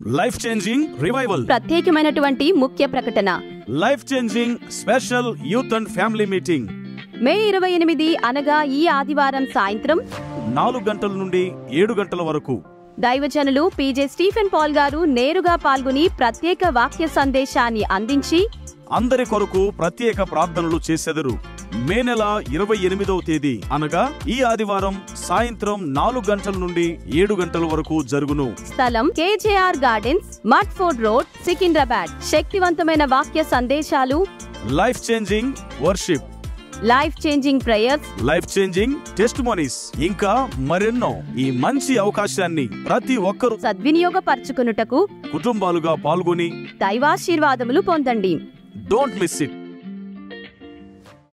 life changing revival ప్రత్యేకమైనటువంటి ముఖ్య ప్రకటన life changing special youth and family meeting May ఇరవై ఎనిమిది అనగా ఈ ఆదివారం సాయంత్రం నాలుగు గంటల నుండి ఏడు గంటల వరకు దైవజనులు పీజే స్టీఫెన్ పాల్ గారు నేరుగా పాల్గొని ప్రత్యేక వాక్య సందేశాన్ని అందించి అందరి కొరకు ప్రత్యేక ప్రార్థనలు చేసెదరు మే నెల ఇరవై ఎనిమిదవ తేదీ అనగా ఈ ఆదివారం సాయంత్రం నాలుగు గంటల నుండి ఏడు గంటల వరకు జరుగును స్థలం KJR gardens Mudfort road Secunderabad శక్తివంతమైన వాక్య సందేశాలు life changing worship life changing prayers life changing test ఇంకా మరెన్నో ఈ మంచి అవకాశాన్ని ప్రతి ఒక్కరూ సద్వినియోగపరచుకునుటకు కుటుంబాలుగా పాల్గొని దైవాశీర్వాదములు పొందండి డోంట్ మిస్ ఇట్